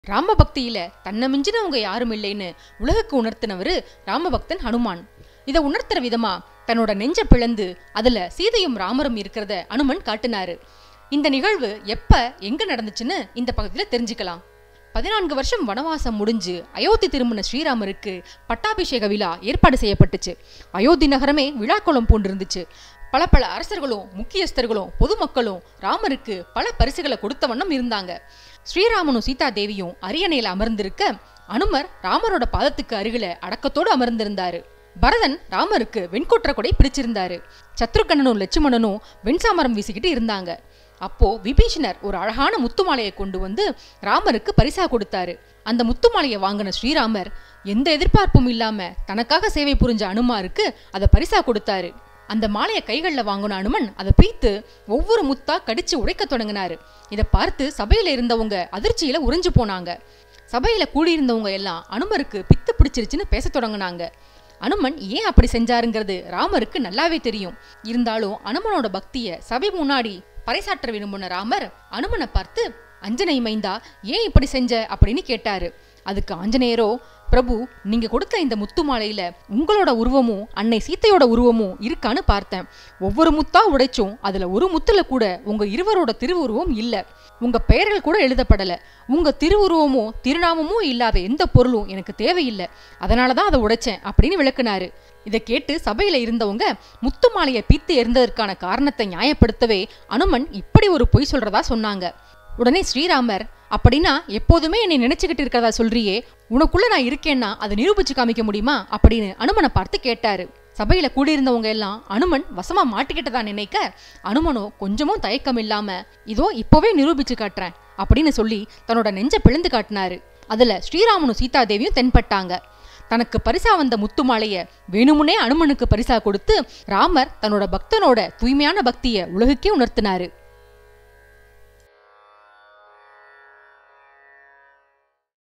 ராமபக்தியில தன்னை மிஞ்சினவங்க யாரும் இல்லைன்னு உலகுக்கு உணர்த்தினவரு ராமபக்தன் ஹனுமான் இதை உணர்த்துற விதமா தன்னோட நெஞ்ச பிளந்து அதுல சீதையும் ராமரும் இருக்கிறத அனுமன் காட்டினாரு இந்த நிகழ்வு எப்ப எங்க நடந்துச்சுன்னு இந்த பகுதியில தெரிஞ்சுக்கலாம் பதினான்கு வருஷம் வனவாசம் முடிஞ்சு அயோத்தி திரும்பின ஸ்ரீராமருக்கு பட்டாபிஷேக விழா ஏற்பாடு செய்யப்பட்டுச்சு அயோத்தி நகரமே விழாக்கோலம் பூண்டிருந்துச்சு பல பல அரசர்களும் முக்கியஸ்தர்களும் பொதுமக்களும் ராமருக்கு பல பரிசுகளை கொடுத்த வண்ணம் இருந்தாங்க ஸ்ரீராமனும் சீதா தேவியும் அரியணையில அமர்ந்திருக்க அனுமர் ராமரோட பாதத்துக்கு அருகில அடக்கத்தோடு அமர்ந்திருந்தாரு பரதன் ராமருக்கு வெண்கொற்ற கொடை பிடிச்சிருந்தாரு சத்ருகண்ணனும் லட்சுமணனும் வெண்சாமரம் வீசிக்கிட்டு இருந்தாங்க அப்போ விபீஷணர் ஒரு அழகான முத்து மாலையை கொண்டு வந்து ராமருக்கு பரிசா கொடுத்தாரு அந்த முத்து மாலையை வாங்கின ஸ்ரீராமர் எந்த எதிர்பார்ப்பும் இல்லாம தனக்காக சேவை புரிஞ்ச அனுமாருக்கு அதை பரிசா கொடுத்தாரு அந்த மாலையை கைகளில் வாங்கின அனுமன் அதை பீத்து ஒவ்வொரு முத்தா கடிச்சு உடைக்க தொடங்கினாரு இதை பார்த்து சபையில இருந்தவங்க அதிர்ச்சியில உறைஞ்சு போனாங்க சபையில கூடியிருந்தவங்க எல்லாம் அனுமருக்கு பித்து பிடிச்சிருச்சுன்னு பேச தொடங்கினாங்க அனுமன் ஏன் அப்படி செஞ்சாருங்கிறது ராமருக்கு நல்லாவே தெரியும் இருந்தாலும் அனுமனோட பக்திய சபை முன்னாடி பறைசாற்ற விரும்பின ராமர் அனுமனை பார்த்து அஞ்சனை மைந்தா ஏன் இப்படி செஞ்ச அப்படின்னு கேட்டாரு அதுக்கு ஆஞ்சநேயரோ பிரபு நீங்க கொடுத்த இந்த முத்து மாலையில உங்களோட உருவமும் அன்னை சீத்தையோட உருவமும் இருக்கான்னு பார்த்தேன் ஒவ்வொரு முத்தா உடைச்சும் அதுல ஒரு முத்துல கூட உங்க இருவரோட திருவுருவம் இல்ல உங்க பெயர்கள் கூட எழுதப்படல உங்க திருவுருவமோ திருநாமமோ இல்லாத எந்த பொருளும் எனக்கு தேவையில்லை அதனாலதான் அதை உடைச்சேன் அப்படின்னு விளக்குனாரு இதை கேட்டு சபையில இருந்தவங்க முத்து மாலையை பீத்து எறிந்ததற்கான காரணத்தை நியாயப்படுத்தவே அனுமன் இப்படி ஒரு பொய் சொல்றதா சொன்னாங்க உடனே ஸ்ரீராமர் அப்படின்னா எப்போதுமே என்னை நினைச்சுக்கிட்டு இருக்கிறதா சொல்றியே உனக்குள்ள நான் இருக்கேன்னா அதை நிரூபிச்சு காமிக்க முடியுமா அப்படின்னு அனுமனை பார்த்து கேட்டாரு சபையில கூடியிருந்தவங்க எல்லாம் அனுமன் வசமா மாட்டிக்கிட்டதா நினைக்க அனுமனோ கொஞ்சமும் தயக்கம் இல்லாம இதோ இப்போவே நிரூபிச்சு காட்டுறேன் அப்படின்னு சொல்லி தன்னோட நெஞ்ச பிளந்து காட்டினாரு அதுல ஸ்ரீராமனும் சீதாதேவியும் தென்பட்டாங்க தனக்கு பரிசா வந்த முத்து மாலைய வேணுமுனே அனுமனுக்கு பரிசா கொடுத்து ராமர் தன்னோட பக்தனோட தூய்மையான பக்திய உலகுக்கே உணர்த்தினாரு